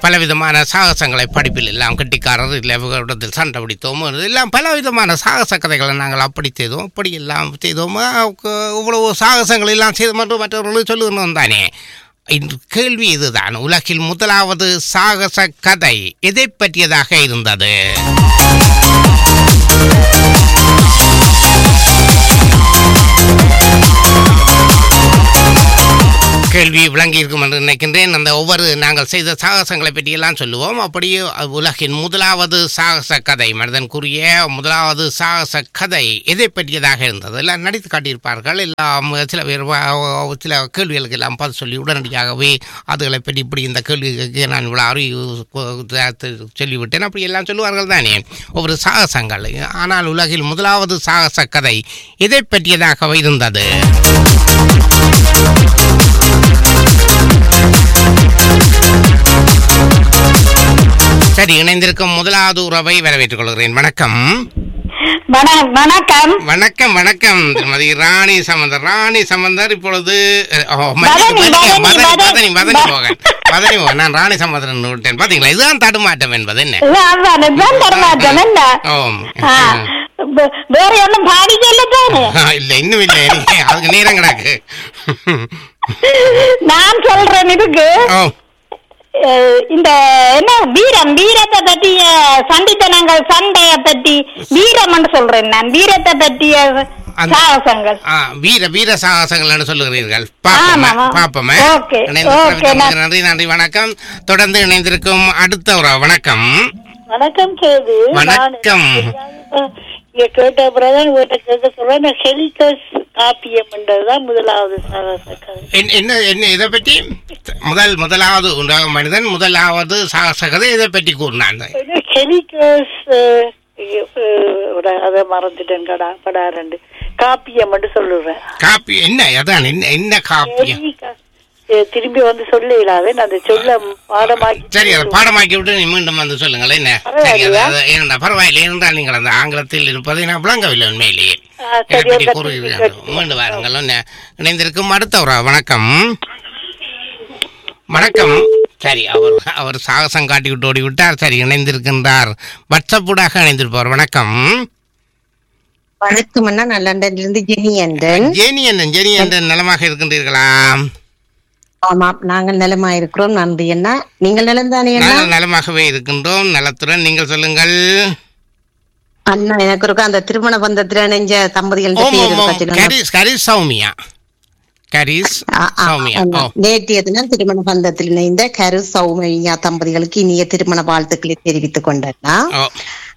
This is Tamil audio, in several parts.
பலவிதமான சாகசங்களை படிப்பில் எல்லாம் கட்டிக்காரர் இல்லை இடத்தில் சண்டை பிடித்தோம் எல்லாம் பலவிதமான சாகச கதைகளை நாங்கள் அப்படி செய்தோம் அப்படி எல்லாம் செய்தோம் இவ்வளவு சாகசங்கள் எல்லாம் செய்து மட்டும் மற்றவர்களுக்கு சொல்லுகிறோம் தானே இன்று கேள்வி இதுதான் உலகில் முதலாவது சாகச கதை எதை பற்றியதாக இருந்தது கேள்வி விளங்கி இருக்கும் என்று நினைக்கின்றேன் அந்த ஒவ்வொரு நாங்கள் செய்த சாகசங்களை பற்றியெல்லாம் சொல்லுவோம் அப்படியே உலகின் முதலாவது சாகச கதை மனிதன் கூறிய முதலாவது சாகச கதை எதை பற்றியதாக இருந்தது எல்லாம் நடித்து காட்டியிருப்பார்கள் எல்லாம் சில பேர் வ- சில கேள்விகளுக்கு எல்லாம் பதில் சொல்லி உடனடியாகவே அதுகளை பற்றி இப்படி இந்த கேள்விக்கு நான் இவ்வளோ அறிவு சொல்லிவிட்டேன் அப்படி எல்லாம் சொல்லுவார்கள் தானே ஒவ்வொரு சாகசங்கள் ஆனால் உலகில் முதலாவது சாகச கதை எதை பற்றியதாக இருந்தது சரி இணைந்திருக்கும் முதலாவது உறவை வரவேற்றுக் கொள்கிறேன் வணக்கம் வண- வணக்கம் வணக்கம் வணக்கம் திருமதி ராணி சம்பந்தர் ராணி சம்பந்தர் இப்பொழுது அஹ், ஓ, வதனி, மன்னிப்பு, வதனி, மதனி மதனி வதனி. மதனி மோகன் மதனி மோகன் நான் ராணி சம்பந்தரன் விட்டேன் பாத்தீங்களா இதுதான் தடுமாட்டம் என்பது என்ன இது அதான் இதுதான் தரமாட்டேன் என்ன ஓம் ஆ, வே- வேற ஒன்றும் பாடிக்கல தானே ஆ, இல்ல இன்னும் இல்லை நீங்க அதுக்கு நேரம் கிடக்கு நான் சொல்றேன் இதுக்கு ஓ அஹ், இந்த என்ன வீரம் வீரத்தை பற்றிய சண்டித்தனங்கள் சண்டைய பற்றி வீரம் சொல்றேன் நான் வீரத்தை பற்றிய அந்த- சாகசங்கள் ஆ, வீர வீர சாகசங்கள் சொல்லுகிறீர்கள் பாப்போமே ஆமாமா. பாப்போமே ஓகே, இணைந்து ஓகே, சிறப்பித்தமைக்கு நான்- நன்றி நன்றி வணக்கம் தொடர்ந்து இணைந்திருக்கும் அடுத்த ஒரு வணக்கம் வணக்கம் கேது வணக்கம். இங்க கேட்ட பிறகு உங்கள்கிட்ட கேட்க சொல்றேன் ஹெலிகஸ் காப்பியம்ன்றதுதான் முதலாவது சாகச கதை என்ன- என்ன என்ன இதை பற்றி முதல் முதலாவது உண்டாக மனிதன் முதலாவது சாகச கதை இதை பற்றி கூறினான் ஹெலிகஸ் அதை மறந்துட்டேன் கடா படாரண்டு காப்பியம் சொல்லுறேன் காப்பி என்ன அதான் என்ன என்ன காப்பியம் ஹெலிகஸ் அஹ், திரும்பி வந்து சொல்ல இல்லாத நான் அந்த சொல்ல பாடமாக்கி சரி அதை பாடமாக்கி விட்டு நீ மீண்டும் வந்து சொல்லுங்கள் என்ன சரி அது- அது ஏனென்றா பரவாயில்லை என்றால் நீங்கள் அந்த ஆங்கிலத்தில் இருப்பதை நான் விளங்கவில்லை உண்மையிலேயே ஆ, இதை சரி, பற்றி ஒரு கூறுகிறீர்கள் கட்டி- மீண்டும் வாருங்கள் என்ன இணைந்திருக்கும் அடுத்த ஒரு வணக்கம் வணக்கம் சரி அவர் அவர் சாகசம் காட்டி விட்டு ஓடி விட்டார் சரி இணைந்திருக்கின்றார் வாட்ஸ்அப்புடாக இணைந்திருப்பவர் வணக்கம் வணக்கம் அண்ணா நான் லண்டன்ல இருந்து ஜெனி அண்டன் ஜேனி அண்ணன் ஜேனி அண்ணன் நலமாக இருக்கின்றீர்களா ஆமாம் நாங்கள் நலமா இருக்கிறோம் நன்றி அண்ணா நீங்கள் நலம் தானே அண்ணா நாங்கள் நலமாகவே இருக்கின்றோம் நலத்துடன் நீங்கள் சொல்லுங்கள் அண்ணா எனக்கு இருக்க அந்த திருமண பந்தத்துல நெஞ்ச தம்பதிகள் ஓம் பேர் ஓம் ஓம் பத்தின கரிஸ் கரிஸ் சௌமியா கரிஸ் சௌமியா ஓ நேற்றைய தினம் திருமண பந்தத்தில் இணைந்த கரு சௌமியா தம்பதிகளுக்கு இனிய திருமண வாழ்த்துக்களை தெரிவித்துக் கொண்டேன்னா ஓ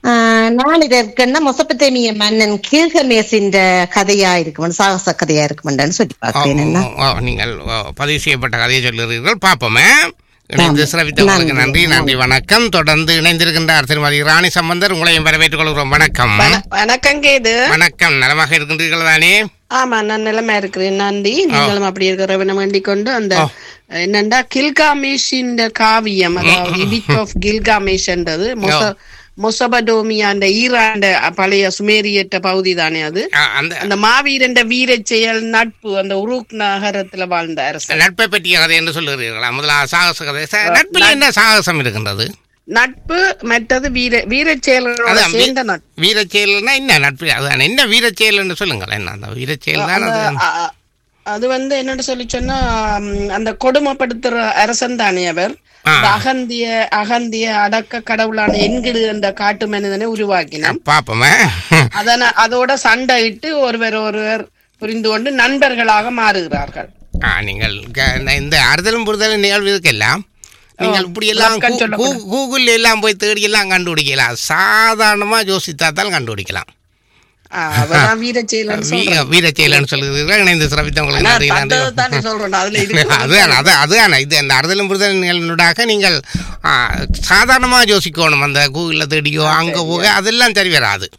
நான் இதற்கென்ன மொசப்பத்தேமிய மன்னன் கீழ்கமேசின் கதையா இருக்கும் சாகச கதையா இருக்குமென்னு சொல்லி ஓ, பார்த்தேன் அண்ணா ஓ, ஓ, நீங்கள் ஓ, பதிவு செய்யப்பட்ட கதையை சொல்லுகிறீர்கள் பார்ப்போமே இணைந்து ஆமாம். சிறப்பித்தவங்களுக்கு நன்றி. நன்றி நன்றி வணக்கம் தொடர்ந்து இணைந்திருக்கின்றார் திருமதி ராணி சம்பந்தர் உங்களையும் வரவேற்றுக் கொள்கிறோம் வணக்கம் வண- வணக்கம் கேது வணக்கம் நலமாக இருக்கின்றீர்கள் தானே ஆமா நான் நிலைமை இருக்கிறேன் நன்றி நீங்களும் அப்படி இருக்கிறவன வேண்டிக் கொண்டு அந்த ஆ. என்னண்டா கில்காமேஷின் காவியம் அதாவது இபிக் ஆஃப் கில்காமேஷ்ன்றது மொச மொசபடோமியா அந்த ஈராண்ட பழைய சுமேரியற்ற பகுதி தானே அது ஆ, அந்த அந்த மாவீரண்ட வீரச் செயல் நட்பு அந்த உருக் நகரத்துல வாழ்ந்த அரசர் நட்பை பற்றிய கதை என்று சொல்லுகிறீர்களா முதல்ல சாகச கதை ச- நட்பில் என்ன சாகசம் இருக்கின்றது நட்பு மற்றது வீர வீரச் செயலோட அதான் வீ- சேர்ந்த நட்பு வீரச்செயல்னா என்ன நட்பு அதான் என்ன வீரச்செயல் என்று சொல்லுங்கள் என்ன அந்த வீரச்செயல் தான் அது அந்த- அ- அது வந்து என்னன்னு சொல்லி சொன்னா ம், அந்த கொடுமைப்படுத்துற அரசன் தானே அவர் ஆ. இந்த அகந்திய அகந்திய அடக்க கடவுளான என்கிடு என்ற காட்டு மனிதனை உருவாக்கினான் பார்ப்போமே அதன அதோட சண்டையிட்டு ஒருவர் ஒருவர் புரிந்து கொண்டு நண்பர்களாக மாறுகிறார்கள் ஆ நீங்கள் க- இந்த- இந்த அறுதலும் புரிதலும் நிகழ்வு இதுக்கெல்லாம் நீங்கள் இப்படி எல்லாம் விளக்கம் சொல்லக்கூடாது. கூகுள் எல்லாம் போய் தேடி எல்லாம் கண்டுபிடிக்கலாம் சாதாரணமா யோசித்தா தான் கண்டுபிடிக்கலாம் ஆ, அவர்தான் வீரச்செயலன் வீ- வீரச்செயலன்னு சொல்லுகிறீர்கள் இணைந்து சிறப்பித்தவங்களுக்கு நன்றி நன்றி தானே சொல்றேன் அதுல இருக்கு அதுதான் அது அதுதான் இது அந்த அறுதலும் புரிதல் நிகழ்வுடாக நீங்கள் ஆ, சாதாரணமா யோசிக்கணும் அந்த கூகுளில் தேடியோ அங்க போக அதெல்லாம் சரி வராது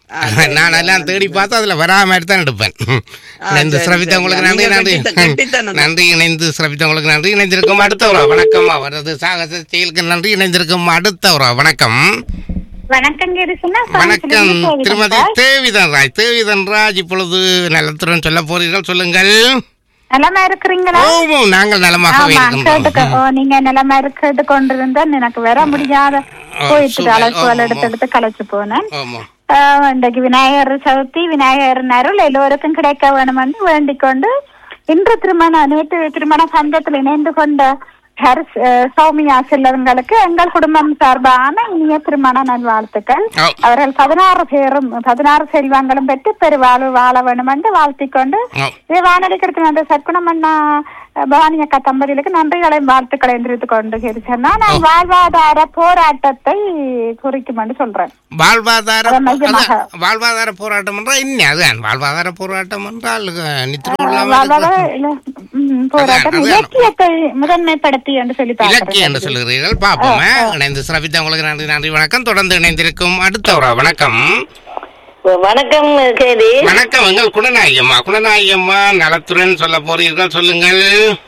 நான் எல்லாம் தேடி பார்த்து அதுல வராம மாதிரி தான் எடுப்பேன் இணைந்து சரி, சிறப்பித்தவங்களுக்கு சரி. நன்றி நீங்க நன்றி கெட்டித்த- கெட்டித்தனம். நன்றி இணைந்து சிறப்பித்தவங்களுக்கு நன்றி இணைந்திருக்கும் அடுத்த ஒரு வணக்கம் அவரது சாகச செயலுக்கு நன்றி இணைந்திருக்கும் அடுத்த ஒரு வணக்கம் வணக்கம் சொன்னா வணக்கம் திருமதி தேவிதன் ராஜ் தேவிதன் ராஜ் இப்பொழுது நலத்துடன் சொல்ல போறீர்கள் சொல்லுங்கள் நலமா இருக்கிறீங்களா ஓமோ நாங்கள் நலமாகவே ஆமா கேட்டுக்க இருக்கின்றோம் ஓ நீங்க நிலைமை கேட்டு கொண்டிருந்தா எனக்கு வர முடியாத ஆ, போயிட்டு சூப்பர். அழைப்புகள் ஆமா, எடுத்து ஆமா. எடுத்து கலைச்சு போனேன் ஆமா ஆஹ் இன்றைக்கு விநாயகர் சதுர்த்தி விநாயகர் அருள் எல்லோருக்கும் கிடைக்க வேணும் என்று வேண்டிக் கொண்டு இன்று திருமண நேற்று திருமண சங்கத்தில் இணைந்து கொண்ட ஹரிஸ் அஹ், சௌமியா செல்லவங்களுக்கு எங்கள் குடும்பம் சார்பான இனிய திருமண நல்வாழ்த்துக்கள் ஓ. அவர்கள் பதினாறு பேரும் பதினாறு செல்வங்களும் பெற்று பெருவாழ்வு வாழ வேண்டும் என்று வாழ்த்திக் கொண்டு ஓ இது வானொலி கிடைத்த அந்த சற்குணம் அண்ணா பவானி அக்கா தம்பதிகளுக்கு நன்றிகளையும் வாழ்த்துக்களையும் தெரிவித்துக் கொண்டு சொன்னா நான் வாழ்வாதார போராட்டத்தை குறிக்கும் என்று சொல்றேன் வாழ்வாதார அதன் மையமாக. அதான், வாழ்வாதார போராட்டம் என்றால் என்ன அதுதான் வாழ்வாதார போராட்டம் என்றால் அஹ், நித்திரமுள்ள வாழ்வாதார இல்ல, ம், போராட்டம் அதான். இலக்கியத்தை முதன்மைப்படுத்தி என்று சொல்லி இலக்கியம் என்று பார்க்கிறேன் சொல்லுகிறீர்கள் பார்ப்போமே இணைந்து சிறப்பித்த உங்களுக்கு நன்றி நன்றி வணக்கம் தொடர்ந்து இணைந்திருக்கும் அடுத்த ஒரு வணக்கம் வணக்கம் கேதி வணக்கம் எங்கள் குணநாயகம்மா குணநாயகம்மா நலத்துடன் சொல்ல போறீர்கள் சொல்லுங்கள்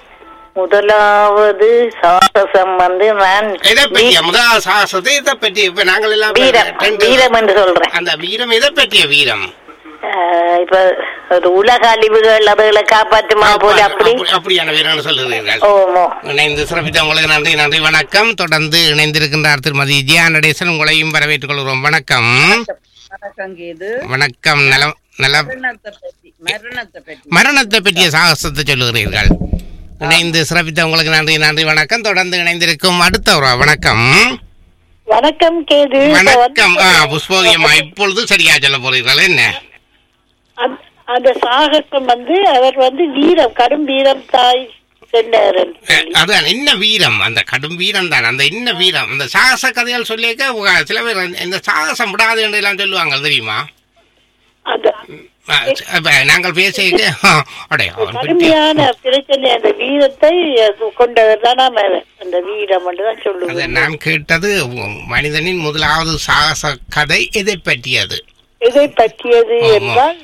முதலாவது சாகசம் வந்து நான் இதை பற்றிய முதல் சாகசத்தை இதை பற்றி இப்ப நாங்கள் எல்லாம் வீரம் ரெண்டு- வீரம் என்று சொல்றேன் அந்த வீரம் எதை பற்றிய வீரம் ஆஹ் இப்ப ஒரு உலக அழிவுகள் அதுகளை காப்பாற்றுமா போல அப்படி அப்படி- அப்படியான வீரம் சொல்லுகிறீர்கள் ஓமோ இணைந்து சிறப்பித்த உங்களுக்கு நன்றி நன்றி வணக்கம் தொடர்ந்து இணைந்திருக்கின்றார் திருமதி ஜியா நடேசன் உங்களையும் வரவேற்றுக் கொள்கிறோம் வணக்கம் வணக்கம் கேது வணக்கம் நலம் நலம் மரணத்தை பற்றி மரணத்தை பற்றி மரணத்தை பற்றிய சாகசத்தை சொல்லுகிறீர்கள் இணைந்து சிறப்பித்த உங்களுக்கு நன்றி நன்றி வணக்கம் தொடர்ந்து இணைந்திருக்கும் அடுத்த ஒரு வணக்கம் வணக்கம் கேது இப்ப வந்து- வணக்கம் ஆ, புஷ்போதியம்மா இப்பொழுது சரியா சொல்ல போறீர்கள் என்ன அந்த- அந்த சாகசம் வந்து அவர் வந்து வீரம் கடும் வீரம் தாய் சென்றாரன் அஹ், அதான் என்ன வீரம் அந்த கடும் வீரம் தான் அந்த என்ன வீரம் அந்த சாகச கதையால் சொல்லியிருக்க உங்க- சில பேர் இந்த சாகசம் விடாது என்று எல்லாம் சொல்லுவாங்க தெரியுமா அந்த அஹ், அப்ப நாங்கள் பேசிக்க அடைய அவன் பிடி- கடுமையான பிரச்சனை அந்த வீரத்தை கொண்டவர் தான் நாம அந்த வீரம் என்று தான் அது சொல்லுவோம் நான் கேட்டது மனிதனின் முதலாவது சாகச கதை எதை பற்றியது இதை பற்றியது ஆமா. என்றால்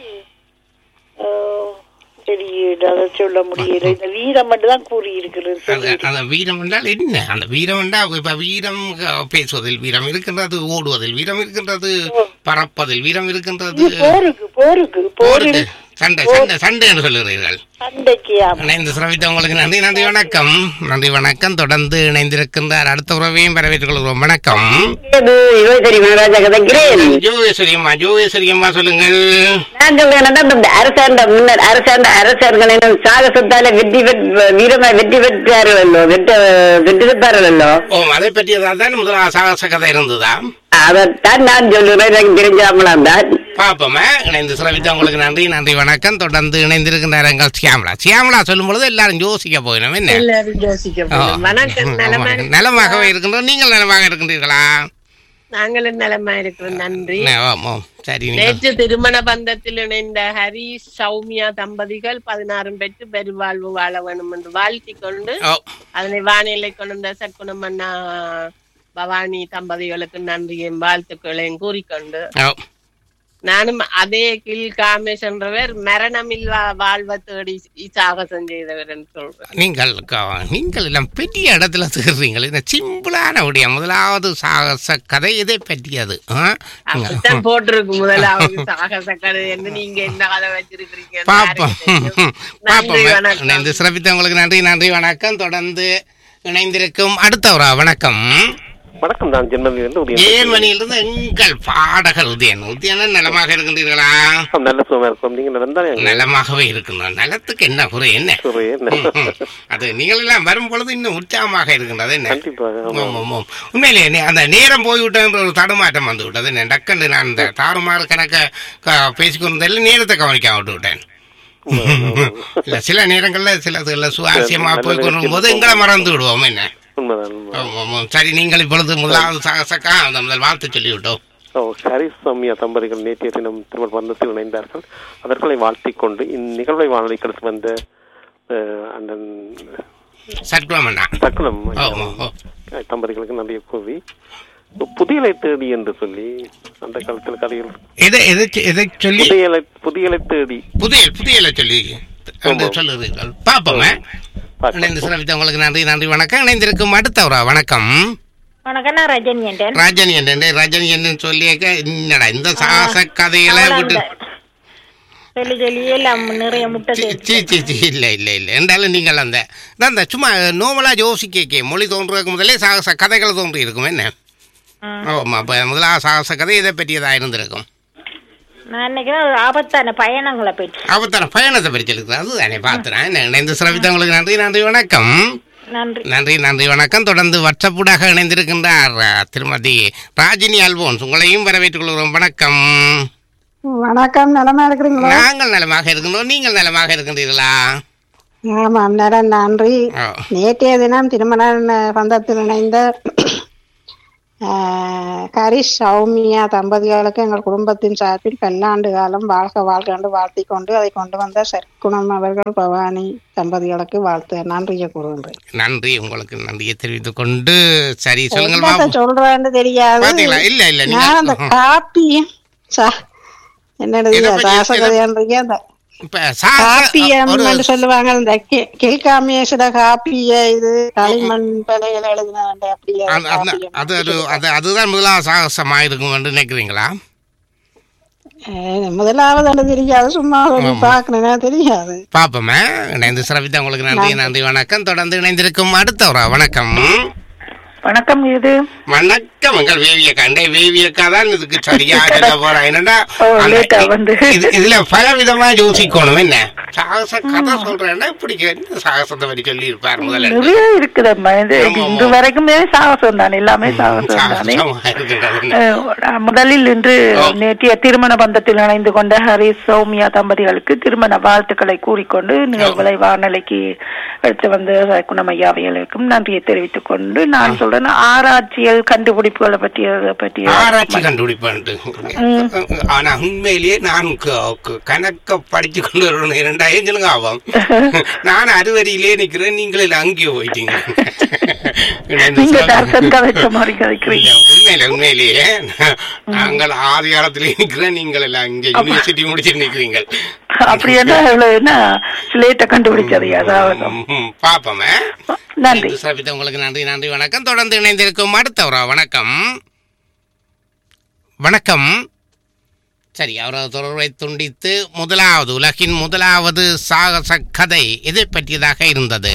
ஆஹ், தெரியல அதை சொல்ல முடியல இந்த வீரம் மட்டும் தான் கூறியிருக்கிறது அது அந்த வீரம் என்றால் என்ன அந்த வீரம் என்றால் இப்ப வீரம் அஹ், பேசுவதில் வீரம் இருக்கின்றது ஓடுவதில் வீரம் இருக்கின்றது பறப்பதில் வீரம் இருக்கின்றது இது போருக்கு போருக்கு போருக்கு போரில் சண்டை சண்டை சண்டை என்று சொல்லுகிறீர்கள் சண்டைக்கு ஆமா. இணைந்து சிரவித்த உங்களுக்கு நன்றி நன்றி வணக்கம் நன்றி வணக்கம் தொடர்ந்து இணைந்திருக்கின்றார் அடுத்த உறவையும் வரவேற்றுக் கொள்கிறோம் வணக்கம் யுவசரி மனராஜா கதைக்கிறேன் ஜோகேஸ்வரியம்மா ஜோகேஸ்வரியம்மா சொல்லுங்கள் நான் சொல்றேன் இந்த அரசாண்ட முன்னர் அரசாண்ட அரசர்கள் சாகசத்தால வெற்றி பெற் வீரமா வெற்றி பெற்றார்களோ வெற்ற வெற்றி பெற்றார்களோ ஓ அதை பற்றியதாக தான் முதலாவது சாகச கதை இருந்ததா அதைத்தான் நான் சொல்லுறேன் எனக்கு தெரிஞ்சாமலாம் தான் பாப்போமே இணைந்து சிரவித்த உங்களுக்கு நன்றி நன்றி வணக்கம் தொடர்ந்து இணைந்திருக்கின்றார் எங்கள் சியாமலா சியாமலா சொல்லும் பொழுது எல்லாரும் யோசிக்க போயிடும் என்ன எல்லாரும் யோசிக்க ஓ. போறோம். வணக்கம் நலமா ஆமா. நலமாகவே இருக்கின்றோம் நீங்கள் நலமாக இருக்கின்றீர்களா நாங்களும் நலமா இருக்கிறோம் நன்றி நே- ஆமா. சரி நீங்கள் நேற்று திருமண பந்தத்தில் இணைந்த ஹரி சௌமியா தம்பதிகள் பதினாறும் பெற்று பெருவாழ்வு வாழ வேண்டும் என்று வாழ்த்திக் கொண்டு ஓ அதனை வானிலை கொண்ட சற்குணம் அண்ணா பவானி தம்பதிகளுக்கு நன்றியும் வாழ்த்துக்களையும் கூறிக்கொண்டு ஓ நானும் அதே கில் காமேஷ் என்றவர் மரணமில்லா வாழ்வை தேடி சாகசம் செய்தவர் என்று சொல்றேன் நீங்கள் க- நீங்கள் எல்லாம் பெரிய இடத்துல தேடுறீங்கள் இந்த சிம்பிளான உடைய முதலாவது சாகச கதை இதை பற்றியது ஆ? அப்படித்தான் போட்டிருக்கு முதலாவது சாகச கதை என்று நீங்க என்ன கதை வச்சிருக்கிறீங்க பாப்போம் நன்றி பாப்போம் வணக்கம் இணைந்து சிறப்பித்த உங்களுக்கு நன்றி நன்றி வணக்கம் தொடர்ந்து இணைந்திருக்கும் அடுத்த ஒரு வணக்கம் வணக்கம் நான் ஜென்மதிலிருந்து உதயம் ஏன் மணியிலிருந்து எங்கள் பாடகர் உதயன் உதயனன் நலமாக இருக்கின்றீர்களா பேசுகிறேன். நல்ல சுகமா இருக்கும் நீங்க நடந்தாலே நலமாகவே இருக்கணும் நலத்துக்கு என்ன குறை என்ன ம், ம். அது நீங்கள் எல்லாம் வரும் பொழுது இன்னும் உற்சாகமாக இருக்கின்றது என்ன கண்டிப்பாக ஆமா. ஆமாம், ஆமாம். உண்மையிலேயே நே- அந்த நேரம் போய்விட்டன்ற ஒரு தடுமாற்றம் வந்து விட்டது என்ன டக்குன்னு நான் இந்த தாறுமாறு கணக்க க- பேசிக்கொண்டதில் நேரத்தை கவனிக்காம விட்டு விட்டேன் இல்ல சில நேரங்கள்ல சில சில சுவாரஸ்யமா நல்ல போய் கொண்டிருக்கும் போது விஷயம். எங்களை மறந்து விடுவோம் என்ன உண்மைதான் உண்மைதான். ஆமாம், ஆமாம். சரி நீங்கள் இப்பொழுது முதலாவது சாகசக்கா அந்த முதல் வாழ்த்து சொல்லிவிட்டோம் ஓ ஹரி சௌமியா தம்பதிகள் நேற்றைய தினம் திருமண பந்தத்தில் இணைந்தார்கள் அவர்களை வாழ்த்திக் கொண்டு இந்நிகழ்வை வானொலி கடுத்து வந்த அஹ், அண்ணன் சட்குவமண்ணா சக்குனம் ஓ ஓ, ஓ தம்பதிகளுக்கு நன்றிய கூவி புதியலை தேடி என்று சொல்லி அந்த காலத்தில் கதைகள் எதை எதை எதை சொல்லி புதியலை புதியலை தேடி புதிய புதியல சொல்லி என்று சொல்லுறீர்கள் பாப்போமே பார்க்கலாம். இணைந்து சிறப்பித்த உங்களுக்கு நன்றி நன்றி வணக்கம் இணைந்திருக்கும் அடுத்தவரா வணக்கம் வணக்கம் நான் ரஜினி என்றேன் ரஜினி என்ன ரஜினி என்ன சொல்லியிருக்க என்னடா இந்த சாகச கதையில விட்டு சொல்லி சொல்லி எல்லாம் நிறைய முட்டை சி சேர்த்து சி சி சி இல்லை இல்லை இல்லை என்றாலும் நீங்கள் அந்த இதான் அந்த சும்மா நோவலாக யோசிக்க மொழி தோன்றுறதுக்கு முதலே சாகச கதைகள் தோன்றி இருக்கும் என்ன ஆமாம் அப்போ முதலாக சாகச கதை இதை பற்றியதாக இருந்திருக்கும் நான் நினைக்கிறேன் ஒரு ஆபத்தான பயணங்களை பற்றி ஆபத்தான பயணத்தை பற்றி இருக்கிறது அதுதானே பார்த்துறேன் என்ன இணைந்து சிறப்பித்த உங்களுக்கு நன்றி நன்றி வணக்கம் நன்றி நன்றி நன்றி வணக்கம் தொடர்ந்து வட்சப்பூடாக இணைந்திருக்கின்றார் அஹ், திருமதி ராஜினி அல்போன்ஸ் உங்களையும் வரவேற்றுக் கொள்கிறோம் வணக்கம் வணக்கம் நலமா இருக்கிறீங்களா நாங்கள் நலமாக இருக்கின்றோம் நீங்கள் நலமாக இருக்கின்றீர்களா ஆமாம் நடன் நன்றி ஆ. நேற்றைய தினம் திருமண பந்தத்தில் இணைந்த ஆஹ், கரிஷ் சௌமியா தம்பதிகளுக்கு எங்கள் குடும்பத்தின் சார்பில் பல்லாண்டு காலம் வாழ்க வாழ்க என்று வாழ்த்திக் கொண்டு அதை கொண்டு வந்த சற்குணம் அவர்கள் பவானி தம்பதிகளுக்கு வாழ்த்து நன்றியை கூறுகின்றேன் நன்றி உங்களுக்கு நன்றியை தெரிவித்துக் கொண்டு சரி சொல்லுங்கள் என்னத்த பாப்போம். சொல்றேன்னு தெரியாது பாத்தீங்களா? இல்ல, இல்ல, நீங்க- நான் அந்த காப்பியம் சா- என்னது இதை பத்தி- ராசகதையான்றீங்க அந்த இப்ப சாகச- காப்பியம் ஒரு- என்று சொல்லுவாங்க இந்த கி- கில்காமேசுட காப்பிய இது களிமண் பிழைகள் எழுதின அப்படியே அந்த- அந்த- காப்பியம். அது ஒரு அது அதுதான் முதலாவது சாகசமா இருக்கும் என்று நினைக்கிறீங்களா அஹ் முதலாவது அது தெரியாது சும்மா ஒரு ஆமா. பார்க்கணும் தெரியாது பாப்போமே இணைந்து சிறப்பித்த உங்களுக்கு நன்றி நன்றி வணக்கம் தொடர்ந்து இணைந்திருக்கும் அடுத்தவரா வணக்கம் வணக்கம் இது வணக்கம் எங்கள் வேவிய கண்டே வேவியக்கா தான் இதுக்கு சரியா சொல்ல போறா என்னடா ஓ, அந்த- late ஆ வந்து. இது- இதுல பல விதமா யோசிக்கணும் என்ன சாகச கதை சொல்றேன்னா பிடிக்க என்ன சாகசத்தை பற்றி சொல்லி இருப்பார் முதல்ல நிறைய இருக்குதம்மா இது இன்று வரைக்குமே சாகசம் தான் எல்லாமே சாகசம் தானே சாகசமா இருக்கின்றது என்ன? அஹ், முதலில் இன்று நேற்றைய திருமண பந்தத்தில் இணைந்து கொண்ட ஹரிஸ் சௌமியா தம்பதிகளுக்கு திருமண வாழ்த்துக்களை கூறிக்கொண்டு நிகழ்வுகளை வானொலிக்கு எடுத்து வந்த குணமையாவியலுக்கும் நன்றியை தெரிவித்துக் கொண்டு நான் சொல்றேன் ஆராய்ச்சியல் கண்டுபிடிப்புகளை பற்றிய பற்றிய ஆராய்ச்சி கண்டுபிடிப்பான்ட்டு ஆனா உண்மையிலேயே நான் க- க- கணக்க படிச்சு கொண்டு வரணும் இரண்டாயிரம் சொல்லுங்க ஆகும் நான் அறுவரியிலே நிக்கிறேன் நீங்களே அங்கேயே போயிட்டீங்க நீங்க டாக்டர் கதைச்ச மாதிரி கதைக்கிறீங்க உண்மையில உண்மையிலேயே நாங்கள் ஆதி காலத்திலே நிக்கிறேன் நீங்கள் எல்லாம் இங்க யூனிவர்சிட்டி முடிச்சிட்டு நிக்கிறீங்க அப்படி என்ன இவ்வளவு என்ன ஸ்லேட்டை கண்டுபிடிச்சது அதாவது ம், பாப்போமே நன்றி இது சிறப்பித்த உங்களுக்கு நன்றி நன்றி வணக்கம் தொடர்ந்து இணைந்திருக்கும் அடுத்தவரா வணக்கம் வணக்கம் சரி அவரது தொடர்பை துண்டித்து முதலாவது உலகின் முதலாவது சாகச கதை எதை பற்றியதாக இருந்தது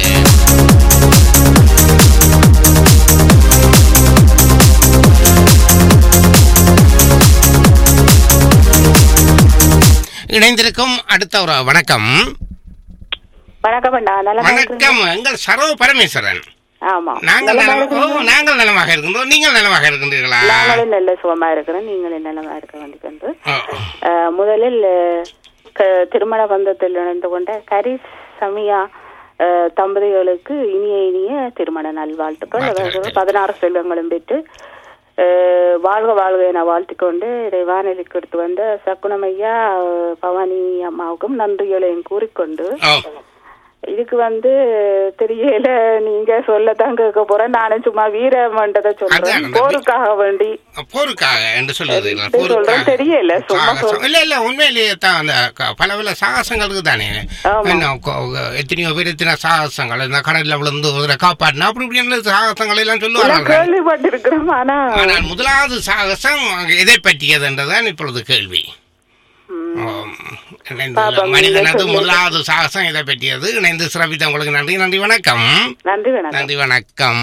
இணைந்திருக்கும் அடுத்தவரா வணக்கம் வணக்கம் அண்ணா நல்லா வணக்கம் எங்கள் சரவ பரமேஸ்வரன் ஆமா நாங்கள் நலமா நலம்- ஓ, இருக்கிறீங்களா? நாங்கள் நலமாக இருக்கின்றோம் நீங்கள் நலமாக இருக்கின்றீர்களா நாங்களும் நல்ல சுகமா இருக்கிறோம் நீங்களும் நலமா இருக்க வேண்டியது ஓ, அஹ், முதலில் அஹ், க- திருமண பந்தத்தில் இணைந்து கொண்ட கரிஸ் சமியா அஹ், தம்பதிகளுக்கு இனிய இனிய திருமண நல்வாழ்த்துக்கள் அவர்கள் பதினாறு செல்வங்களும் பெற்று அஹ், வாழ்க வாழ்க என வாழ்த்திக்கொண்டு இதை வானொலிக்கு எடுத்து வந்த சக்குனமையா அஹ், பவானி அம்மாவுக்கும் நன்றிகளையும் கூறிக்கொண்டு ஓ, இதுக்கு வந்து தெரியல நீங்க சொல்லத்தான் கேட்க போறேன் நானும் சும்மா வீரமன்றதை சொல்றேன் அதான், அந்த போருக்காக வேண்டி போருக்காக என்று சொல்லுகிறீர்களா இது சொல்றேன் போருக்காக தெரியல சும்மா சாகசம். சொல் இல்ல இல்ல உண்மையிலேயே தான் அந்த க- பல பல சாகசங்களுக்கு தானே என்ன கொ- எத்தனையோ பேர் எத்தனை சாகசங்கள் இந்த கடல்ல விழுந்து ஒருத்தரை காப்பாற்றினா அப்படி இப்படி சாகசங்கள் எல்லாம் எல்லாம் சொல்லுவார்கள் கேள்விப்பட்டிருக்கிறோம் ஆனா ஆனால் முதலாவது சாகசம் எதை பற்றியது என்றுதான் இப்பொழுது கேள்வி ஆம். இணைந்து பாப்போம், மனிதனது நீங்க சொல்லுங்க. முதலாவது சாகசம் இதை பற்றியது இணைந்து சிறப்பித்த உங்களுக்கு நன்றி நன்றி வணக்கம் நன்றி வணக்கம் நன்றி வணக்கம்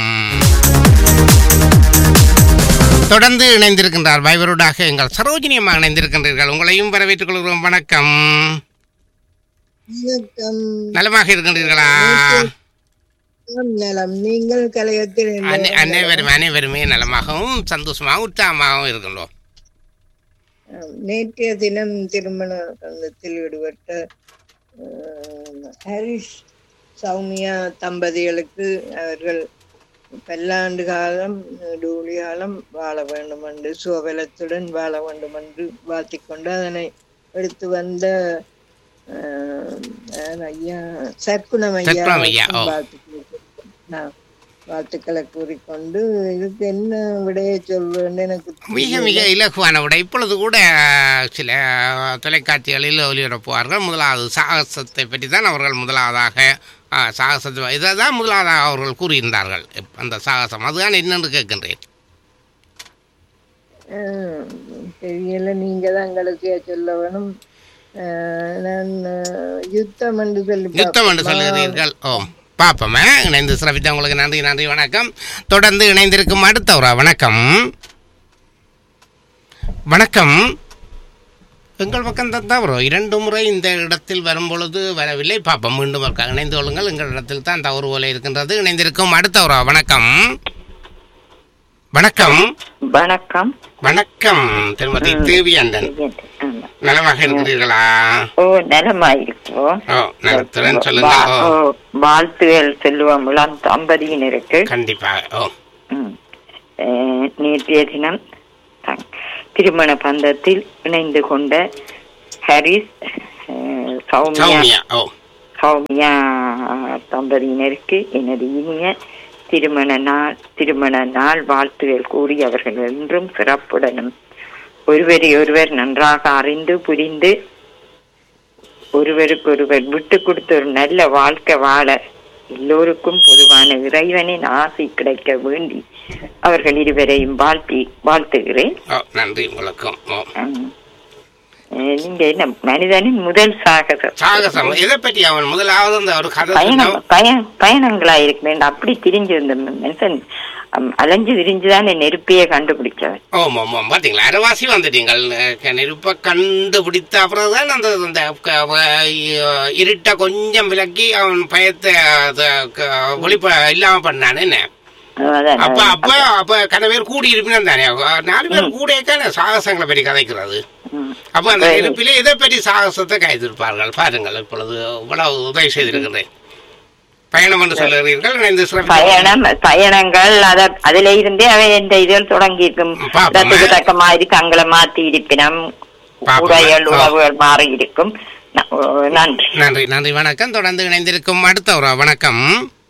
தொடர்ந்து இணைந்திருக்கின்றார் வைபரோடாக எங்கள் சரோஜினி அம்மா இணைந்திருக்கின்றீர்கள் உங்களையும் வரவேற்றுக் கொள்கிறோம் வணக்கம் வணக்கம் நலமாக இருக்கின்றீர்களா ஆம், நலம் நீங்கள் கலையத்தில் அனை- அனைவரும் அனைவருமே நலமாகவும் சந்தோஷமாகவும் உற்சாகமாகவும் இருக்கின்றோம் ஆம், நேற்றைய தினம் திருமண பந்தத்தில் ஈடுபட்ட ஆம், ஹரிஷ் சௌமியா தம்பதிகளுக்கு அவர்கள் பல்லாண்டு காலம் நூறு காலம் வாழ வேண்டும் என்று சுகபலத்துடன் வாழ வேண்டும் என்று வாழ்த்திக் கொண்டு அதனை எடுத்து வந்த ஆம், யார் ஐயா சற்குணம் சற்குணம் ஐயா, ஐயா ஓ. வாழ்த்துக்களை நான் வாழ்த்துக்களை கூறிக்கொண்டு இதுக்கு என்ன விடைய சொல்வேன்னு எனக்கு மிக மிக தெரியல. இலகுவான விட இப்பொழுது கூட சில தொலைக்காட்சிகளில் ஒளிபரப்புவார்கள் முதலாவது சாகசத்தை பற்றி தான் அவர்கள் முதலாவதாக ஆ, சாகசத்தை இதை தான் முதலாவதாக அவர்கள் கூறியிருந்தார்கள் இப்ப அந்த சாகசம் அதுதான் என்னென்று கேட்கின்றேன் ஆஹ் தெரியல நீங்க தான் எங்களுக்கு சொல்ல வேணும் அஹ், நான் அஹ், யுத்தம் என்று சொல்லி யுத்தம் என்று பார்ப்போமா? சொல்லுகிறீர்கள் ஓ பாப்போமே இணைந்து சிறப்பித்த உங்களுக்கு நன்றி நன்றி வணக்கம் தொடர்ந்து இணைந்திருக்கும் அடுத்த ஒரு வணக்கம் வணக்கம் எங்கள் பக்கம் தான் தவறு இரண்டு முறை இந்த இடத்தில் வரும் பொழுது வரவில்லை பாப்போம் மீண்டும் ஒருக்கா இணைந்து கொள்ளுங்கள் எங்கள் இடத்தில் தான் தவறு போல இருக்கின்றது இணைந்திருக்கும் அடுத்த ஒரு வணக்கம் வணக்கம் வணக்கம் வணக்கம் திருமதி தேவியண்டன் நலமாக இருக்கிறீர்களா ஓ நலமாயிருக்கோம் ஓ நலத்துடன் சொல்லுங்க வா- ஓ ஓ, வாழ்த்துகள் செல்வம் இளம் தம்பதியினருக்கு கண்டிப்பாக ஓ ம். அஹ், நேற்றைய தினம் த- திருமண பந்தத்தில் இணைந்து கொண்ட ஹரிஸ் அஹ், சௌமியா சௌமியா ஓ சௌமியா தம்பதியினருக்கு எனது இனிய திருமண நாள் திருமண நாள் வாழ்த்துகள் கூறி அவர்கள் என்றும் சிறப்புடனும் ஒருவரை ஒருவர் நன்றாக அறிந்து புரிந்து ஒருவருக்கொருவர் விட்டு கொடுத்து ஒரு நல்ல வாழ்க்கை வாழ எல்லோருக்கும் பொதுவான இறைவனின் ஆசை கிடைக்க வேண்டி அவர்கள் இருவரையும் வாழ்த்தி வாழ்த்துகிறேன் ஓ நன்றி உங்களுக்கும் ஓ அஹ், நீங்க என்ன மனிதனின் முதல் சாகசம் சாகசம் எதை பற்றி அவன் முதலாவது அந்த ஒரு கதை பயணம் சொன்னான். பய பயணங்களா இருக்கிறேன் அப்படி திரிஞ்சு வந்த மனுஷன் அம், அலைஞ்சு திரிஞ்சுதான் நெருப்பையே கண்டுபிடிச்சவன் ஓம் ஓம் ஓம் பாத்தீங்களா அரைவாசி வந்துட்டீங்கள் அஹ் நெருப்பை கண்டுபிடித்த அப்புறம் தான் அந்த அந்த க- வ- இருட்ட கொஞ்சம் விலக்கி அவன் பயத்தை அதை க- ஒளிப்ப இல்லாம பண்ணானே என்ன அதான், அப்ப அப்ப அப்ப கன பேர் கூடி இருப்பினும் தானே நாலு பேர் கூட சாகசங்களை பற்றி கதைக்கிறது அப்ப அந்த நெருப்பிலே எதை பற்றி சாகசத்தை கைதிருப்பார்கள் பாருங்கள் இப்பொழுது இவ்வளவு உதவி செய்திருக்கிறேன் பயணம் என்று சொல்லுகிறீர்கள் இணைந்து சிறப்பு பயணம் பயணங்கள் அத அதுல இருந்தே அவன் இந்த இதில் தொடங்கி இருக்கும் பாப்போம். இடத்துக்கு தக்க மாதிரி தங்களை மாத்தி இருப்பினம் பாப்போம். உடைகள் ஆ. உறவுகள் மாறி இருக்கும் ந- ஓ, நன்றி நன்றி நன்றி வணக்கம் தொடர்ந்து இணைந்திருக்கும் அடுத்த ஒரு வணக்கம்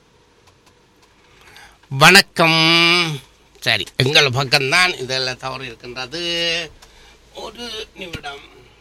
வணக்கம் சரி எங்கள் பக்கம்தான் இதில் தவறு இருக்கின்றது ஒரு நிமிடம்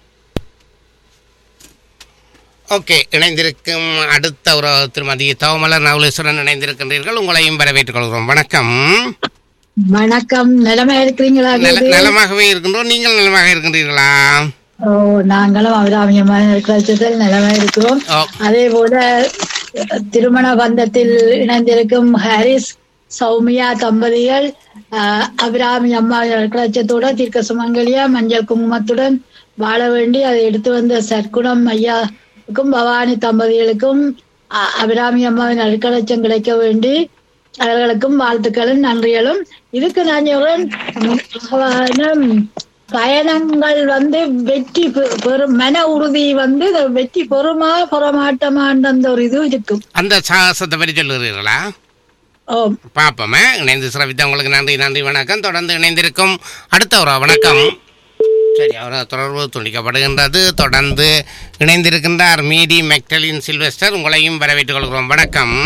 ஓகே இணைந்திருக்கும் அடுத்த ஒரு திருமதி தவமலர் நவலேஸ்வரன் இணைந்திருக்கின்றீர்கள் உங்களையும் வரவேற்றுக் கொள்கிறோம் வணக்கம் வணக்கம் நிலைமை இருக்கிறீங்களா நல- கேது? நலமாகவே இருக்கின்றோம் நீங்கள் நலமாக இருக்கின்றீர்களா ஓ நாங்களும் அபிராமியமா இருக்கிறதில் நிலைமை இருக்கிறோம் ஓ. அதே போல திருமண பந்தத்தில் இணைந்திருக்கும் ஹாரிஸ் சௌமியா தம்பதிகள் ஆஹ், அபிராமி அம்மா கிளச்சத்தோட தீர்க்க சுமங்கலியா மஞ்சள் குங்குமத்துடன் வாழ வேண்டி அதை எடுத்து வந்த சற்குணம் ஐயாவுக்கும் பவானி தம்பதிகளுக்கும் அ- அபிராமி அம்மாவின் அருக்கலட்சம் கிடைக்க வேண்டி அவர்களுக்கும் வாழ்த்துக்களும் நன்றிகளும் இதுக்கு நான் சொல்றேன் உம், அவனும் பயணங்கள் வந்து வெற்றி பெ- பெறும் மன உறுதி வந்து வெற்றி பெறுமா பெறமாட்டமான்ற அந்த ஒரு இது இருக்கும் அந்த சாகசத்தை பற்றி சொல்லுகிறீர்களா ஓ பார்ப்போமே இணைந்து சிறப்பித்த உங்களுக்கு நன்றி நன்றி வணக்கம் தொடர்ந்து இணைந்திருக்கும் அடுத்த ஒரு வணக்கம் சரி அவர் தொடர்பு துண்டிக்கப்படுகின்றது தொடர்ந்து இணைந்திருக்கின்றார் மீடி மெக்டலின் சில்வெஸ்டர் உங்களையும் வரவேற்றுக் கொள்கிறோம் வணக்கம்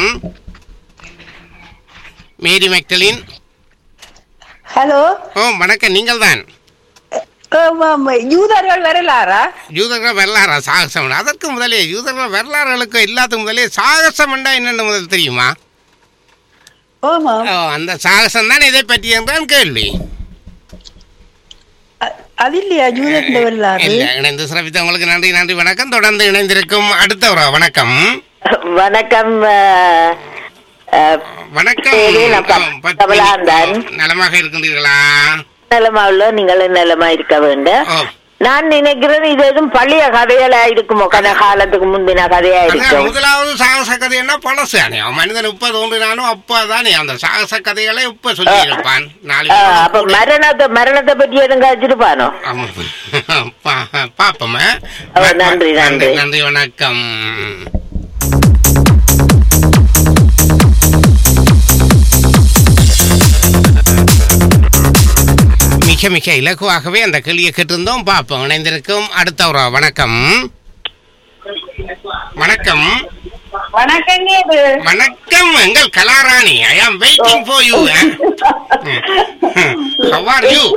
மேரி மெக்டலின் ஹலோ ஓ வணக்கம் நீங்கள் தான் யூதர்கள் வரலாறா யூதர்கள் வரலாறா சாகசம் அதற்கு முதலே யூதர்கள் வரலாறுகளுக்கு எல்லாத்துக்கும் முதலே சாகசம் என்றா என்னென்னு முதல் தெரியுமா ஆமா ஓ அந்த சாகசம் தான் இதை பற்றி என்றான் கேள்வி அது இல்லையா யூதர்கள் வரலாறு இல்ல இணைந்து சிறப்பித்த உங்களுக்கு நன்றி நன்றி வணக்கம் தொடர்ந்து இணைந்திருக்கும் அடுத்த ஒரு வணக்கம் வணக்கம் அஹ், அஹ், வணக்கம் சரி, நான் ப- ஆ, பத்து கமலாந்தன். மணி. நலமாக இருக்கின்றீர்களா நலமா உள்ள நீங்களும் நலமா இருக்க வேண்டும் நான் நினைக்கிறேன் இது எதுவும் பழைய கதைகளா இருக்குமோ கன காலத்துக்கு முந்தின கதையா அதான் இருக்கும் முதலாவது சாகச கதைன்னா பழசு தானே மனிதன் இப்ப தோன்றினாலும் அப்பதானே அந்த சாகச கதைகளை இப்ப சொல்லி இருப்பான் நாளைக்கு அஹ், அப்ப மரணத்தை மரணத்தை பற்றி எதுவும் கழிச்சிருப்பானோ ஆமா. பா- பாப்போமே ஓ, நன்றி, நன்றி. நன்றி வணக்கம் மிக மிக இலகுவாகவே அந்த கேள்வியை கேட்டிருந்தோம் பார்ப்போம் இணைந்திருக்கும் அடுத்த ஒரு வணக்கம் வணக்கம் வணக்கங்க வணக்கம் எங்கள் Kalarani I am waiting for you how are you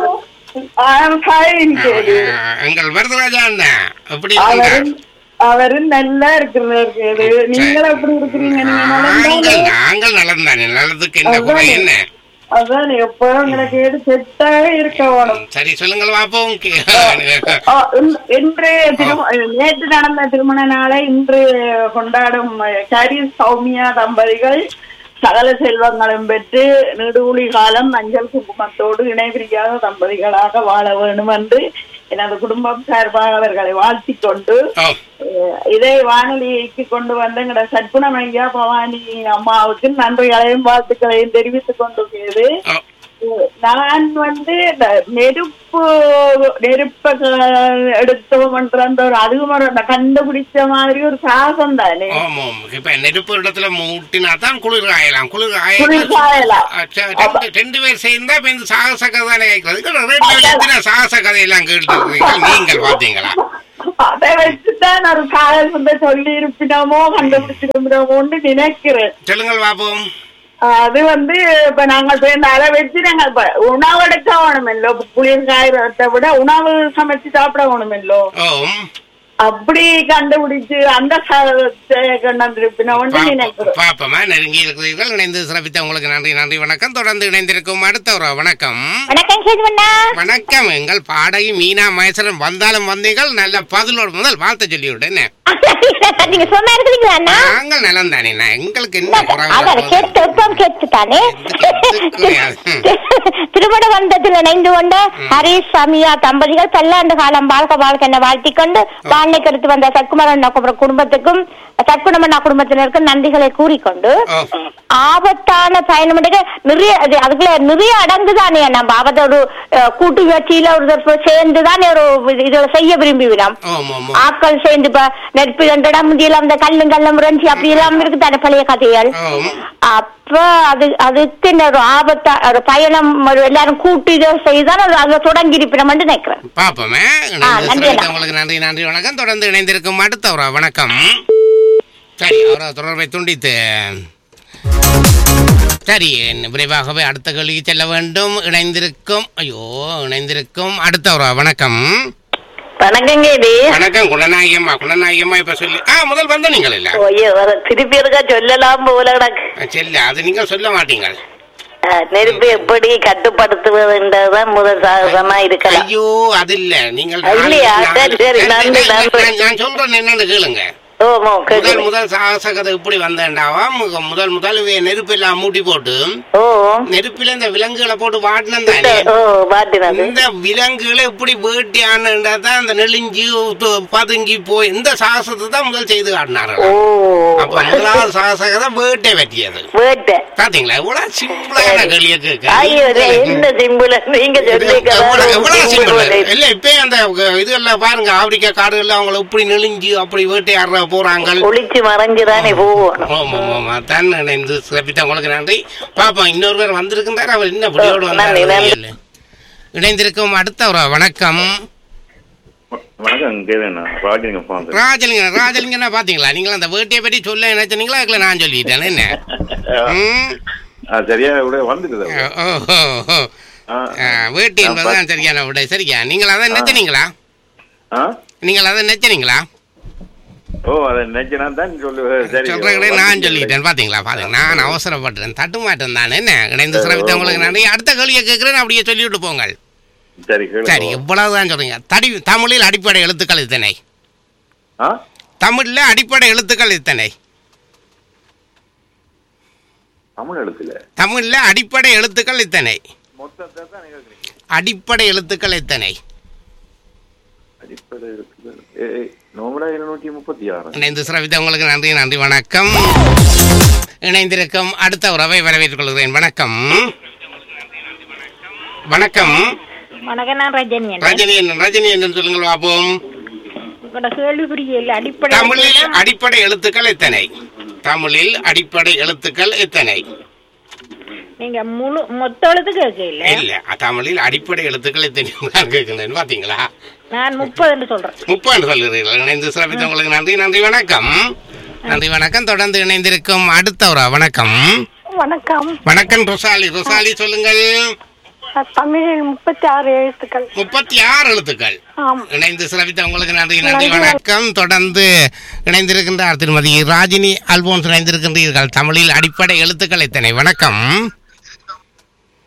எங்கள் வரதராஜா அண்ணன் எப்படி இருக்கீங்க அவரும் அவரும் நல்லா இருக்கிறாரு நீங்களும் எப்படி இருக்கிறீங்க நீங்க நாங்கள் நலந்தானே? நாங்கள் நலம் தானே நல்லதுக்கு என்ன குறை என்ன அதான் எப்பவும் எனக்கு எது செட்டாக இருக்க வேணும் சரி சொல்லுங்கள் பாப்போம் ஆ, இன்- இன்று திரும நேற்று நடந்த திருமண நாளை இன்று கொண்டாடும் கரி சௌமியா தம்பதிகள் சகல செல்வங்களும் பெற்று நெடுவுளி காலம் மஞ்சள் குங்குமத்தோடு இணைபிரியாத தம்பதிகளாக வாழ வேண்டும் என்று எனது குடும்பம் சார்பாக அவர்களை வாழ்த்திக் கொண்டு அஹ், இதை வானொலிக்கு கொண்டு வந்த எங்களோட சற்குணம் ஐயா பவானி அம்மாவுக்கு நன்றிகளையும் வாழ்த்துக்களையும் தெரிவித்துக் கொண்டிருக்கிறது நான் வந்து இந்த நெருப்பு நெருப்ப க- எடுத்தோம் என்ற அந்த ஒரு அதுவும் ஒரு அந்த கண்டுபிடிச்ச மாதிரி ஒரு சாகம் தானே ஆமாம் இப்ப நெருப்பு இடத்துல மூட்டினா தான் குளிர் காயலாம் குளிர் குளிர் காயலாம். அச்சா, ரெண்டு ரெண்டு பேர் சேர்ந்தா இப்ப இந்த சாகச கதை தானே கேட்கறது ரெண்டு பேர் எத்தனை சாகச கதையெல்லாம் கேட்டு நீங்கள் பாத்தீங்களா அதை வச்சுதான் ஒரு காலம் சொல்லி இருப்பினோமோ கண்டுபிடிச்சிருப்பினோமோன்னு நினைக்கிறேன் சொல்லுங்கள் பாப்போம் அது வந்து இப்ப நாங்கள் சேர்ந்து அதை வச்சு நாங்கள் இப்ப உணவு எடுக்க வேணுமில்லோ குளிர் காயத்தை விட உணவு சமைச்சு சாப்பிட வேணுமில்லோ ஓம் அப்படி கண்டுபிடிச்சு அந்த சாதத்தை கண்டிருப்பினோன்னு நினைக்கிறேன் பாப்பமா நெருங்கி இருக்கிறீர்கள் இணைந்து சிறப்பித்த உங்களுக்கு நன்றி நன்றி வணக்கம் தொடர்ந்து இணைந்திருக்கும் அடுத்த ஒரு வணக்கம் வணக்கம் சேதுவண்ணா வணக்கம் எங்கள் பாடகி மீனா மகேஸ்வரன் வந்தாலும் வந்தீர்கள் நல்ல பதிலோடு முதல் வாழ்த்து சொல்லிவிடு என்ன நீங்க சொன்னா இருக்கிறீங்களா அண்ணா நாங்கள் நலம் தானே நான் எங்களுக்கு என்ன குறைவு அதான் கேட்டு எப்பவும் கேட்டு தானே திருமண பந்தத்தில் இணைந்து கொண்ட ஹரிஷ் சமியா தம்பதிகள் பல்லாண்டு காலம் வாழ்க்கை வாழ்க்கை என வாழ்த்திக் கொண்டு வாழ்க்கைக்கு எடுத்து வந்த சத்குமாரன் குடும்பத்துக்கும் சத்குணமண்ணா குடும்பத்தினருக்கும் நன்றிகளை கூறிக்கொண்டு ஆபத்தான பயணம் எடுக்க நிறைய அது அதுக்குள்ள நிறைய அடங்குதானே நம்ம ஆபத்த ஒரு அஹ், கூட்டு முயற்சியில ஒரு தடவை சேர்ந்து தானே ஒரு இதை செய்ய விரும்பிவிடும் ஆட்கள் சேர்ந்து இப்ப நெருப்பு கண்டடம் முந்தியெல்லாம் அந்த கல்லும் கல்லும் முறைஞ்சி அப்படி எல்லாம் இருக்கு தானே பழைய கதைகள் அப்ப அது அதுக்கு என்ன ஒரு ஆபத்தா ஒரு பயணம் ஒரு எல்லாரும் கூட்டு இதை செய்தால் அது அங்க தொடங்கி இருப்பினோம் நினைக்கிறேன் பாப்போமே ஆ, இணைந்து நன்றி சிறப்பித்த அண்ணா. உங்களுக்கு நன்றி நன்றி வணக்கம் தொடர்ந்து இணைந்திருக்கும் அடுத்த ஒரு வணக்கம் சரி அவர தொடர்பை துண்டித்து சரி விரைவாகவே அடுத்த கேள்விக்கு செல்ல வேண்டும் இணைந்திருக்கும் ஐயோ இணைந்திருக்கும் அடுத்த ஒரு வணக்கம் வணக்கங்க இது வணக்கம் குணநாயகம்மா குணநாயகம்மா இப்ப சொல்லி ஆ முதல் வந்த நீங்கள் இல்ல ஐயோ வர திருப்பி இருக்கா சொல்லலாம் போல கிடக்கு செல்ல அது நீங்கள் சொல்ல மாட்டீங்க அஹ், நெருப்பு எப்படி கட்டுப்படுத்துவதுன்றதுதான் முதல் சாகசமா இருக்கலாம் ஐயோ அது இல்ல நீங்கள் இல்லையா? நான்- சரி, சரி, நான்- நன்றி, நான்- நன்றி. நான் நான் சொல்றேன் என்னன்னு கேளுங்க ஓமோ முதல் முதல் சாகச கதை இப்படி வந்தேன்டாவா மு- முதல் முதல் இவ நெருப்பு எல்லாம் மூட்டி போட்டு நெருப்பில இந்த விலங்குகளை போட்டு வாட்டினம் தானே ஓ வாட்டினது இந்த விலங்குகளை இப்படி வேட்டியானதான் அந்த நெளிஞ்சு து- பதுங்கி போய் இந்த சாகசத்தை தான் முதல் செய்து காட்டினார்கள் அப்ப முதலாவது சாகச கதை வேட்டை வெட்டியது வேட்டை பாத்தீங்களா இவ்வளவு சிம்பிளான கேள்வியை ஐயோ கேட்க என்ன சிம்பிள் நீங்க எவ்வளவு எவ்வளவு சிம்பிள் சொல்லிக்க இல்ல இப்ப அந்த இதெல்லாம் பாருங்க ஆப்பிரிக்கா காடுகள்ல அவங்கள இப்படி நெளிஞ்சு அப்படி வேட்டையாடுற போறாங்க ஒளிச்சு மறைஞ்சுதானே போவோம் ஆமா ஆமா தான் இணைந்து சிறப்பித்த உங்களுக்கு நன்றி பாப்போம் இன்னொரு பேர் வந்திருக்கின்றார் அவர் என்ன புள்ளியோடு வந்தார் நன்றி, நன்றி. தெரியல. இணைந்திருக்கும் அடுத்த ஒரு வணக்கம் வணக்கம் கேதுண்ணா ராஜலிங்கம் ஃபோன் ராஜலிங்கம் ராஜலிங்கம்னா பாத்தீங்களா நீங்களா அந்த வேட்டையை பற்றி சொல்ல நினைச்சீங்களா அதுல நான் சொல்லிட்டேன் என்ன ம்? சரியா இவ்வளோ வந்துட்டு ஓ, ஓ, ஓ. ஆ, வேட்டை என்பதுதான் சரியான விடை சரியா நீங்கள் அதை நினைச்சனீங்களா ஆ நீங்கள் அதை நினைச்சனீங்களா ஓ அதை நினைச்சினா தான் சொல்லு சரி சொல்றேன் நான் சொல்லிட்டேன் பாத்தீங்களா பாருங்க நான் அவசரப்பட்டேன் தட்டுமாட்டம் தானே என்ன இணைந்து சிறப்பித்தவங்களுக்கு நன்றி அடுத்த கேள்வியை கேட்கிறேன் அப்படியே சொல்லிவிட்டு போங்கள் சரி கேளு சரி எவ்வளவுதான் சொல்றீங்க தடி தமிழில் அடிப்படை எழுத்துக்கள் இத்தனை ஆ தமிழ்ல அடிப்படை எழுத்துக்கள் இத்தனை தமிழ் எழுத்துல தமிழ்ல அடிப்படை எழுத்துக்கள் இத்தனை மொத்தத்தை தான் கேட்குறீங்க அடிப்படை எழுத்துக்கள் எத்தனை அடிப்படை எழுத்துக்கள் ஏ நோமலா இருநூற்றி முப்பத்தி ஆறு இணைந்து சிறப்பித்தவங்களுக்கு நன்றி நன்றி வணக்கம் இணைந்திருக்கும் அடுத்த உறவை வரவேற்றுக் கொள்கிறேன் வணக்கம் வணக்கம் வணக்கம் நான் ரஜினி ரஜினி என்ன ரஜினி என்ன சொல்லுங்கள் பாப்போம் உங்களோட கேள்வி புரியல அடிப்படை தமிழில் அடிப்படை எழுத்துக்கள் எத்தனை தமிழில் அடிப்படை எழுத்துக்கள் எத்தனை நீங்க முழு மொத்த எழுத்து கேட்கல இல்ல தமிழில் அடிப்படை எழுத்துக்கள் எத்தனை நான் கேட்கிறேன் பாத்தீங்களா நான் முப்பதுன்னு சொல்றேன் முப்பது சொல்லுறீர்கள் இணைந்து சிறப்பித்தவங்களுக்கு நன்றி நன்றி வணக்கம் நன்றி வணக்கம் தொடர்ந்து இணைந்திருக்கும் அடுத்த ஒரு வணக்கம் வணக்கம் வணக்கம் ரொசாலி ரொசாலி சொல்லுங்கள் தமிழில் முப்பத்தி ஆறு எழுத்துக்கள் முப்பத்தி ஆறு எழுத்துக்கள் ஆம் இணைந்து சிறப்பித்த உங்களுக்கு நன்றி நன்றி நன்றி. வணக்கம் தொடர்ந்து இணைந்திருக்கின்றார் திருமதி ராஜினி அல்போன்ஸ் இணைந்திருக்கின்றீர்கள் தமிழில் அடிப்படை எழுத்துக்கள் எத்தனை வணக்கம்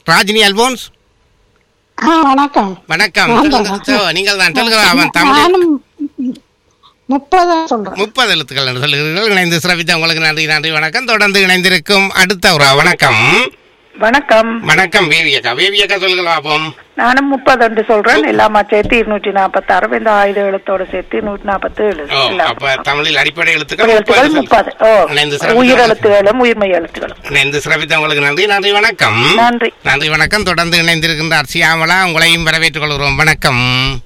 ராஜினி அல்போன்ஸ் ஆ வணக்கம் வணக்கம் நான் சொல்லுங்க. தான். சோ, நீங்கள் தான் சொல்லுங்க அவன் தமிழ் நானும் முப்பதா சொல்றேன் முப்பது எழுத்துக்கள் என்று சொல்லுகிறீர்கள் இணைந்து சிறப்பித்த உங்களுக்கு நன்றி நன்றி வணக்கம் தொடர்ந்து இணைந்திருக்கும் அடுத்த ஒரு வணக்கம் வணக்கம் வணக்கம் வேவியக்கா வேவியக்கா சொல்லுங்க பாப்போம் நானும் முப்பது என்று சொல்றேன் எல்லாமா சேர்த்து இருநூற்றி நாற்பத்தி ஆறு இந்த ஆயுத எழுத்தோட சேர்த்து நூற்றி நாற்பத்தி ஏழு ஓ, அப்ப தமிழில் அடிப்படை எழுத்துக்கள் எழுத்துக்கள் முப்பது முப்பது ஓ இணைந்து சிறப்பித்த உயிர் எழுத்துகளும் உயிர்மை எழுத்துகளும் இணைந்து சிறப்பித்த உங்களுக்கு நன்றி நன்றி வணக்கம் நன்றி நன்றி வணக்கம் தொடர்ந்து இணைந்திருக்கின்றார் சியாமலா உங்களையும் வரவேற்றுக் கொள்கிறோம் வணக்கம்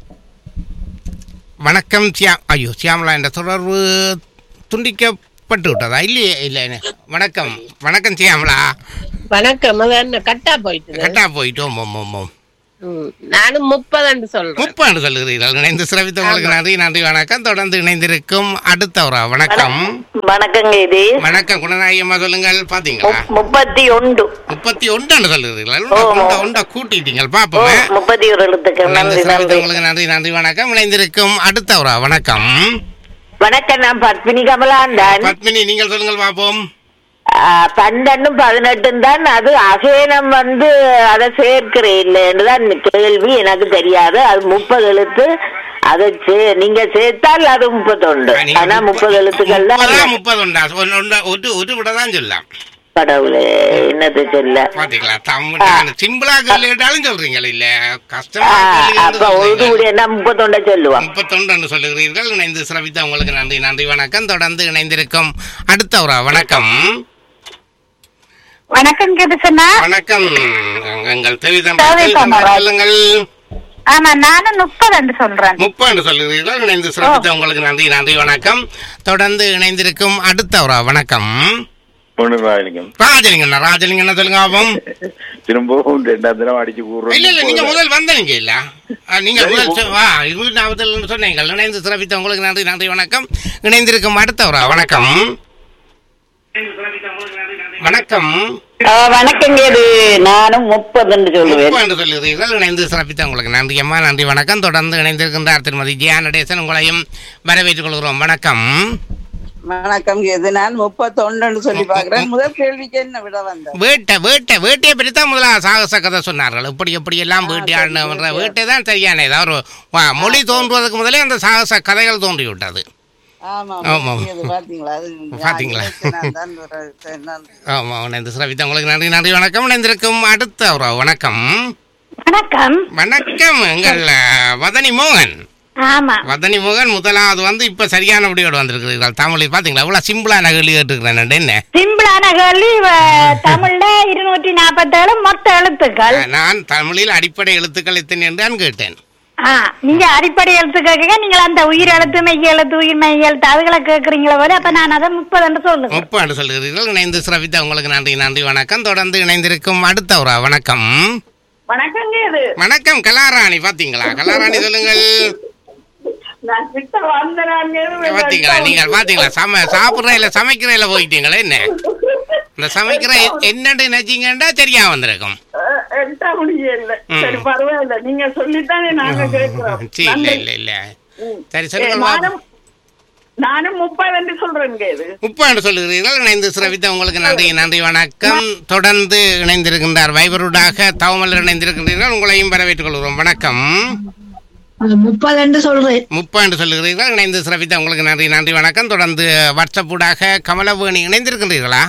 வணக்கம் சியா ஐயோ சியாமலா என்ற தொடர்பு துண்டிக்கப்பட்டு விட்டதா இல்லையே இல்லை வணக்கம் வணக்கம் சியாமலா வணக்கம் அதான் கட்டா போயிட்டு கட்டா போயிட்டோம் ஓம் ஓம் ஓம் நானும் முப்பதுன்னு சொல்றேன் முப்பாண்டு சொல்லுகிறீர்கள் இணைந்து சிறப்பித்த உங்களுக்கு நன்றி நன்றி வணக்கம் தொடர்ந்து இணைந்திருக்கும் அடுத்தவரா வணக்கம் வணக்கங்க இது வணக்கம் குணநாயகி அம்மா சொல்லுங்கள் பாத்தீங்களா முப்பத்தி ஒன்று முப்பத்தி ஒன்றாண்டு சொல்லுகிறீர்கள் உண்டா உண்டா கூட்டிட்டீங்க பாப்போமே முப்பத்தி ஒரு எழுத்துக்கள் இணைந்து நன்றி சிறப்பித்த நன்றி உங்களுக்கு நன்றி நன்றி வணக்கம் இணைந்திருக்கும் அடுத்தவரா வணக்கம் வணக்கம் நான் பத்மினி கமலாண்டான் பத்மினி நீங்கள் சொல்லுங்கள் பாப்போம் பன்னெண்டும் பதினெட்டும் தான் அது அசேனம் வந்து அதை சேர்க்கிறேன் இல்லைன்னு தான் கேள்வி எனக்கு தெரியாது அது முப்பது எழுத்து அதை சே- நீங்க சேர்த்தால் அது முப்பத்தொண்டு ஆனா முப்பது எழுத்துக்கள் தான் முப்பதா முப்பது உண்டா ஒன்னு- ஒன்னு- ஒரு ஒரு விட தான் சொல்லலாம் கடவுளே என்னது சொல்ல பாத்தீங்களா தமிழ் சிம்பிளா கேட்டாலும் சொல்றீங்க இல்ல கஷ்டமா அப்ப ஒரு கூட என்ன முப்பத்தொண்ட சொல்லுவான் முப்பத்தொன்று சொல்லுகிறீர்கள் இணைந்து சிறப்பித்த உங்களுக்கு நன்றி நன்றி வணக்கம் தொடர்ந்து இணைந்திருக்கும் அடுத்தவரா வணக்கம் வணக்கம் கேட்டுச்சுன்னா வணக்கம் எங்கள் தெரிவித்த தெரிவித்தம் சொல்லுங்கள் ஆமா நானும் முப்பது என்று சொல்றேன் முப்பது சொல்லுகிறீர்கள் இணைந்து சிறப்பித்த உங்களுக்கு நன்றி நன்றி வணக்கம் தொடர்ந்து இணைந்திருக்கும் அடுத்தவரா வணக்கம் ஒண்ணு ராஜலிங்கம் ராஜலிங்கண்ணா ராஜலிங்கண்ணா சொல்லுங்க பாப்போம் திரும்பவும் ரெண்டாம் தினம் அடிச்சு கூடுறோம் இல்ல இல்ல நீங்க முதல் வந்தீங்க இல்ல ஆ, நீங்க முதல் சொ- வா இருநூத்தி நாற்பத்தி சொன்னீங்க இணைந்து சிறப்பித்த உங்களுக்கு நன்றி நன்றி வணக்கம் இணைந்திருக்கும் அடுத்தவரா வணக்கம் வணக்கம் வணக்கங்க இது நானும் முப்பதுன்னு சொல்லுவேன் முப்பது சொல்லுகிறீர்கள் இணைந்து சிறப்பித்த உங்களுக்கு நன்றி அம்மா நன்றி வணக்கம் தொடர்ந்து இணைந்திருக்கின்றார் திருமதி ஜியா நடேசன் உங்களையும் வரவேற்றுக் கொள்கிறோம் வணக்கம் வணக்கம் இது நான் முப்பத்தொன்னு சொல்லி பாக்குறேன் முதல் கேள்விக்கு என்ன விட வந்தேன் வேட்டை வேட்டை வேட்டையை பற்றி தான் முதல்ல சாகச கதை சொன்னார்கள் இப்படி எப்படி எல்லாம் வேட்டையாடின வேட்டை தான் சரியான ஏதாவது ஒரு வா, மொழி தோன்றுவதற்கு முதலே அந்த சாகச கதைகள் தோன்றி விட்டது ஆமா ஆமாம். அது பாத்தீங்களா அது பாத்தீங்களா? நான் தான் ஒரு என்ன ஆமாம் இணைந்து சிறப்பித்த உங்களுக்கு நன்றி நன்றி வணக்கம் இணைந்திருக்கும் அடுத்த ஒரு வணக்கம் வணக்கம் வணக்கம் எங்கள் அஹ், வதனி மோகன் ஆமா வதனி மோகன் முதலாவது வந்து இப்ப சரியான முடிவோடு வந்திருக்கிறீர்கள் தமிழில் பாத்தீங்களா இவ்வளவு சிம்பிளான கேள்வி கேட்டுக்கிறேன் என்ன சிம்பிளான கேள்வி வ- தமிழ்ல இருநூற்றி நாற்பத்தேழு மொத்த எழுத்துக்கள் நான் தமிழில் அடிப்படை எழுத்துக்கள் எத்தனை என்று நான் கேட்டேன் ஆ நீங்க அடிப்படை எழுத்து கேட்க நீங்க அந்த உயிர் எழுத்து மெய் எழுத்து உயிர் மெய் எழுத்து அதுகளை கேக்குறீங்களா போல அப்ப நான் அதை முப்பது என்று சொல்லுங்க முப்பாண்டு சொல்கிறீர்கள் இணைந்து சிறப்பித்த உங்களுக்கு நன்றி நன்றி வணக்கம் தொடர்ந்து இணைந்திருக்கும் அடுத்த ஒரு வணக்கம் வணக்கங்க இது வணக்கம் கலாராணி பாத்தீங்களா கலாராணி சொல்லுங்கள் நான் கிட்ட வந்தேன் பாத்தீங்களா நீங்கள் பாத்தீங்களா சம சாப்பிடுற இல்ல சமைக்கிற போயிட்டீங்களா என்ன இந்த சமைக்கிற எ- என்னன்னு நினைச்சீங்கன்னா சரியா வந்திருக்கும் எட்ட முடியல ம். சரி பரவாயில்ல நீங்க சொல்லித்தானே நாங்க கேட்கிறோம் சரி இல்ல நன்றி. இல்ல இல்ல ம். சரி ஏ, சொல்லுங்கள் நானும் நானும் முப்பது என்று சொல்றேங்க இது முப்பாண்டு சொல்லுகிறீர்கள் இணைந்து சிறப்பித்த உங்களுக்கு நன்றி நன்றி வணக்கம் தொடர்ந்து இணைந்திருக்கின்றார் வைபருடாக தவமலர் இணைந்திருக்கின்றீர்கள் உங்களையும் வரவேற்றுக் கொள்கிறோம் வணக்கம் முப்பது என்று சொல்றேன் முப்பாண்டு சொல்லுகிறீர்கள் இணைந்து சிறப்பித்த உங்களுக்கு நன்றி நன்றி வணக்கம் தொடர்ந்து வாட்ஸ்அப்பூடாக கமலவேணி இணைந்திருக்கின்றீர்களா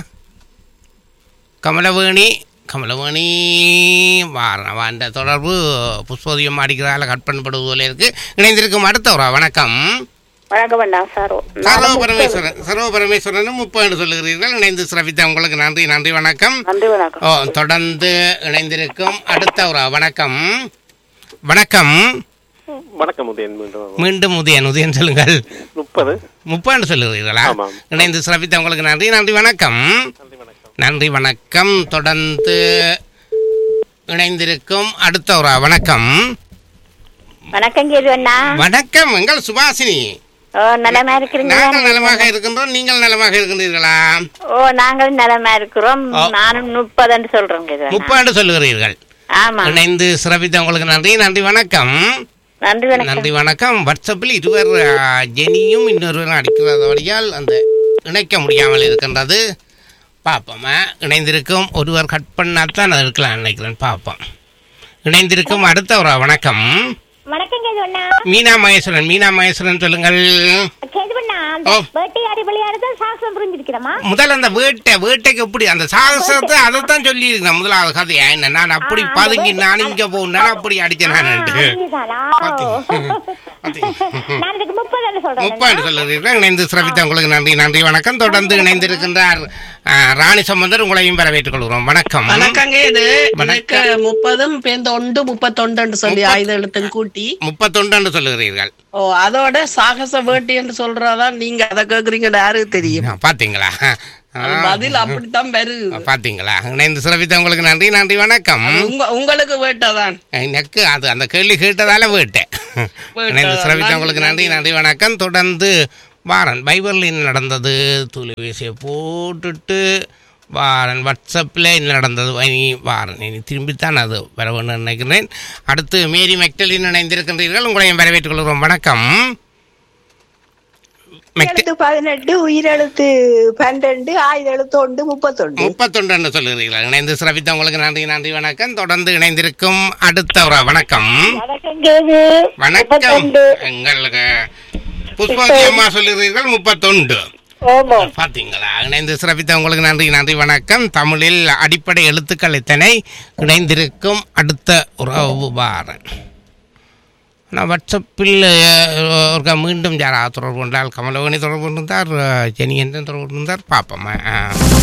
கமலவேணி கமலவேணி வார அந்த தொடர்பு புஷ்போதியம் அடிக்கிறதால கட் பண்ணப்படுவது போல இருக்கு இணைந்திருக்கும் அடுத்த ஒரு வணக்கம் வணக்கம் அண்ணா சாரோ சர்வ பரமேஸ்வரன் சர்வ பரமேஸ்வரனும் முப்பாண்டு சொல்லுகிறீர்கள் இணைந்து சிறப்பித்த உங்களுக்கு நன்றி நன்றி வணக்கம் நன்றி வணக்கம் ஓ தொடர்ந்து இணைந்திருக்கும் அடுத்த ஒரு வணக்கம் வணக்கம் வணக்கம் உதயன் மீண்டும் மீண்டும் உதயன் உதயன் சொல்லுங்கள் முப்பது முப்பாண்டு சொல்லுகிறீர்களா ஆமாம். இணைந்து சிறப்பித்த உங்களுக்கு நன்றி நன்றி வணக்கம் நன்றி வணக்கம் தொடர்ந்து இணைந்திருக்கும் அடுத்த ஒரு வணக்கம் வணக்கம் கேது அண்ணா வணக்கம் எங்கள் சுபாசினி ஓ நலமா இருக்கிறீங்களா நாங்கள் நலமாக இருக்கின்றோம் நீங்கள் நலமாக இருக்கின்றீர்களா ஓ நாங்கள் நலமா இருக்கிறோம் ஓ. நானும் முப்பதுன்னு சொல்றோம் கேது அண்ணா. முப்பாண்டு சொல்லுகிறீர்கள் ஆமா இணைந்து சிறப்பித்த உங்களுக்கு நன்றி நன்றி வணக்கம் நன்றி வணக்கம் நன்றி வணக்கம் வாட்ஸ்அப்பில் இருவர் ஆ, ஜெனியும் இன்னொருவரும் அடிக்கிறது வழியால் அந்த இணைக்க முடியாமல் இருக்கின்றது பார்ப்போமா இணைந்திருக்கும் ஒருவர் கட் பண்ணாதான் அது இருக்கலாம் நினைக்கிறேன் பார்ப்போம் இணைந்திருக்கும் அடுத்த ஒரு வணக்கம் வணக்கம் கேதுவண்ணா மீனா மகேஸ்வரன் மீனா மகேஸ்வரன் சொல்லுங்கள் கேதுவண்ணா அந்த ஓ. வேட்டையாடி விளையாடுறது சாகசம் புரிஞ்சிருக்கிறோமா முதல்ல அந்த வேட்டை வேட்டைக்கு எப்படி அந்த சாகசத்தை அதைத்தான் சொல்லி இருக்கேன் முதலாவது கதையா என்ன நான் அப்படி பதுங்கி நான் இங்க போகணும் அப்படி அடிச்சேன் நான் நான் இதுக்கு முப்பது சொல்றேன் முப்பாண்டு சொல்லுறீர்கள் இணைந்து சிறப்பித்த உங்களுக்கு நன்றி நன்றி வணக்கம் தொடர்ந்து இணைந்திருக்கின்றார் ஆ, ராணி சம்பந்தர் உங்களையும் வரவேற்றுக் கொள்கிறோம் வணக்கம் வணக்கங்க இது வணக்கம். எனக்கு முப்பதும் பேந்த ஒன்று முப்பத்தொண்டு சொல்லி ஆயுத எழுத்தும் கூட்டி முப்பத்தொண்டு சொல்லுகிறீர்கள் ஓ அதோட சாகச வேட்டி என்று சொல்றதா நீங்க அதை கேக்குறீங்க யாருக்கு தெரியும் பாத்தீங்களா அது பதில் அப்படித்தான் வருது பாத்தீங்களா இணைந்து சிறப்பித்த உங்களுக்கு நன்றி நன்றி வணக்கம் உங்க உங்களுக்கு வேட்டதான் எனக்கு அது அந்த கேள்வி கேட்டதால வேட்டேன் இணைந்து சிறப்பித்த உங்களுக்கு நன்றி நன்றி வணக்கம் தொடர்ந்து வாரன் பைபர்லின் நடந்தது தொலைபேசியை போட்டுட்டு வாரன் வாட்ஸ்அப்பில் என்ன நடந்தது இனி வாரன் இனி திரும்பித்தான் அது வர வேணும்னு நினைக்கிறேன் அடுத்து மேரி மெக்டலின் இணைந்திருக்கின்றீர்கள் உங்களையும் வரவேற்றுக் கொள்கிறோம் வணக்கம் எழுத்து பதினெட்டு உயிரெழுத்து பன்னெண்டு ஆயுத எழுத்து ஒன்று முப்பத்தொன்று முப்பத்தொன்று சொல்லுகிறீர்கள் இணைந்து சிறப்பித்த உங்களுக்கு நன்றி நன்றி வணக்கம் தொடர்ந்து இணைந்திருக்கும் அடுத்த ஒரு வணக்கம் வணக்கம் கேது வணக்கம் எங்களுக்கு புஷ்பவதி அம்மா சொல்லுகிறீர்கள் முப்பத்தொண்டு பாத்தீங்களா இணைந்து சிறப்பித்த உங்களுக்கு நன்றி நன்றி வணக்கம் தமிழில் அடிப்படை எழுத்துக்கள் எத்தனை இணைந்திருக்கும் அடுத்த உறவு வாரன் ஆனால் வாட்ஸ்அப்பில் அஹ், ஒருக்கா மீண்டும் யாராவது தொடர்பு கொண்டால் கமலவணி தொடர்பு கொண்டிருந்தார் அஹ், ஜெனி என்று தொடர்பு கொண்டிருந்தார் பார்ப்போமா